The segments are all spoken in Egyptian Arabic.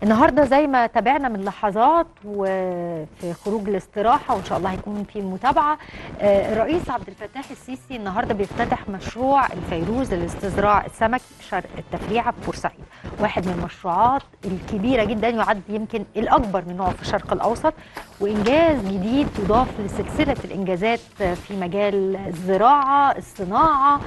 النهارده زي ما تابعنا من لحظات وفي خروج الاستراحه وان شاء الله هيكون في متابعه آه، الرئيس عبد الفتاح السيسي النهارده بيفتتح مشروع الفيروز للاستزراع السمك شرق التفريعه ببورسعيد واحد من المشروعات الكبيره جدا يعد يمكن الاكبر من نوعه في الشرق الاوسط وانجاز جديد يضاف لسلسله الانجازات في مجال الزراعه الصناعه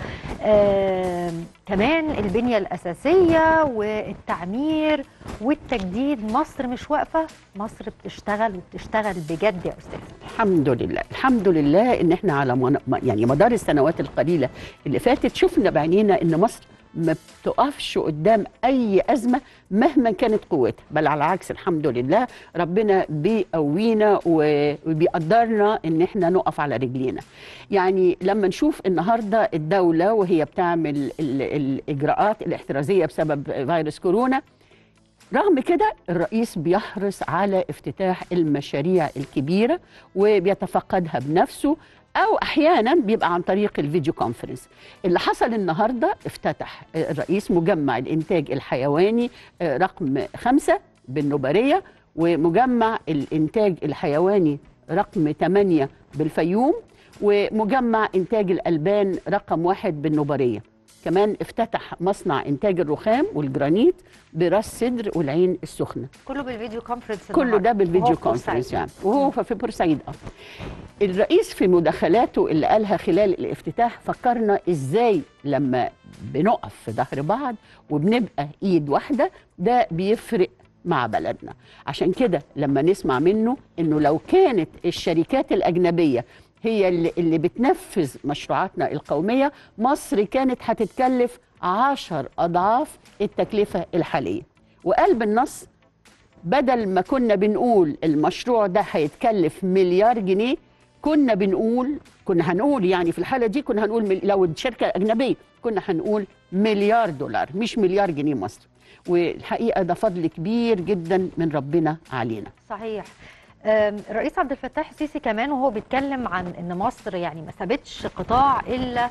آه، كمان البنيه الاساسيه والتعمير والتجديد مصر مش واقفه مصر بتشتغل وبتشتغل بجد يا استاذ الحمد لله الحمد لله ان احنا على من... يعني مدار السنوات القليله اللي فاتت شفنا بعينينا ان مصر ما بتقفش قدام اي ازمه مهما كانت قوتها بل على العكس الحمد لله ربنا بيقوينا و- وبيقدرنا ان احنا نقف على رجلينا يعني لما نشوف النهارده الدوله وهي بتعمل ال... الاجراءات الاحترازيه بسبب فيروس كورونا رغم كده الرئيس بيحرص على افتتاح المشاريع الكبيرة وبيتفقدها بنفسه أو أحيانا بيبقى عن طريق الفيديو كونفرنس اللي حصل النهاردة افتتح الرئيس مجمع الإنتاج الحيواني آه، رقم خمسة بالنوبارية ومجمع الإنتاج الحيواني رقم ثمانية بالفيوم ومجمع إنتاج الألبان رقم واحد بالنوبارية كمان افتتح مصنع إنتاج الرخام والجرانيت براس سدر والعين السخنة كله بالفيديو كونفرنس كله النهاردة. ده بالفيديو وهو في كونفرنس بورسعيد. يعني وهو في بورسعيد اه الرئيس في مداخلاته اللي قالها خلال الافتتاح فكرنا ازاي لما بنقف في ظهر بعض وبنبقى ايد واحده ده بيفرق مع بلدنا عشان كده لما نسمع منه انه لو كانت الشركات الاجنبيه هي اللي, اللي بتنفذ مشروعاتنا القوميه مصر كانت هتتكلف عشر اضعاف التكلفه الحاليه وقال بالنص بدل ما كنا بنقول المشروع ده هيتكلف مليار جنيه كنا بنقول كنا هنقول يعني في الحاله دي كنا هنقول مل- لو الشركه اجنبيه كنا هنقول مليار دولار مش مليار جنيه مصري والحقيقه ده فضل كبير جدا من ربنا علينا صحيح أم، الرئيس عبد الفتاح السيسي كمان وهو بيتكلم عن ان مصر يعني ما سابتش قطاع الا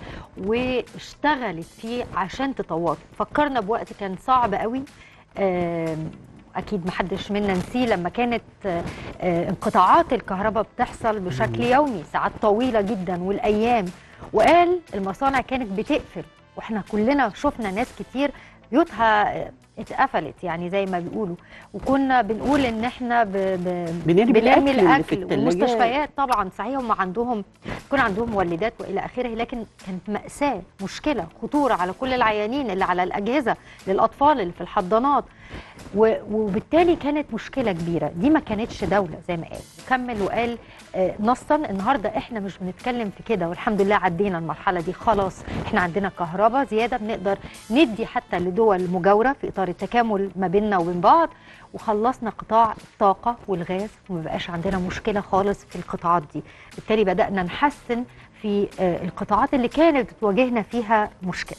واشتغلت فيه عشان تطوره فكرنا بوقت كان صعب قوي أم، اكيد محدش منا نسيه لما كانت آه، آه، انقطاعات الكهرباء بتحصل بشكل يومي ساعات طويله جدا والايام وقال المصانع كانت بتقفل واحنا كلنا شفنا ناس كتير بيوتها آه، اتقفلت يعني زي ما بيقولوا وكنا بنقول ان احنا ب... ب... بنرمي الأكل اللي في الاكل التلاجات. والمستشفيات طبعا صحيح هم عندهم يكون عندهم مولدات والى اخره لكن كانت ماساه مشكله خطوره على كل العيانين اللي على الاجهزه للاطفال اللي في الحضانات و- وبالتالي كانت مشكله كبيره دي ما كانتش دوله زي ما قال وكمل وقال آه، نصا النهارده احنا مش بنتكلم في كده والحمد لله عدينا المرحله دي خلاص احنا عندنا كهرباء زياده بنقدر ندي حتى لدول مجاوره في اطار التكامل ما بيننا وبين بعض وخلصنا قطاع الطاقه والغاز وما بقاش عندنا مشكله خالص في القطاعات دي بالتالي بدانا نحسن في آه، القطاعات اللي كانت بتواجهنا فيها مشكله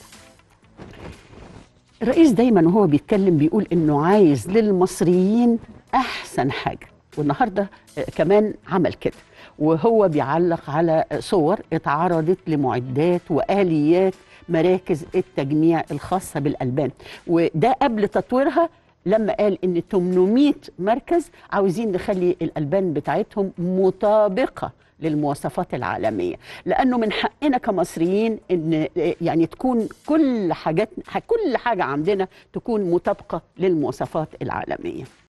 الرئيس دايما وهو بيتكلم بيقول انه عايز للمصريين احسن حاجه والنهارده آه، كمان عمل كده وهو بيعلق على صور اتعرضت لمعدات واليات مراكز التجميع الخاصه بالالبان وده قبل تطويرها لما قال ان 800 مركز عاوزين نخلي الالبان بتاعتهم مطابقه للمواصفات العالميه لانه من حقنا كمصريين ان يعني تكون كل حاجات كل حاجه عندنا تكون مطابقه للمواصفات العالميه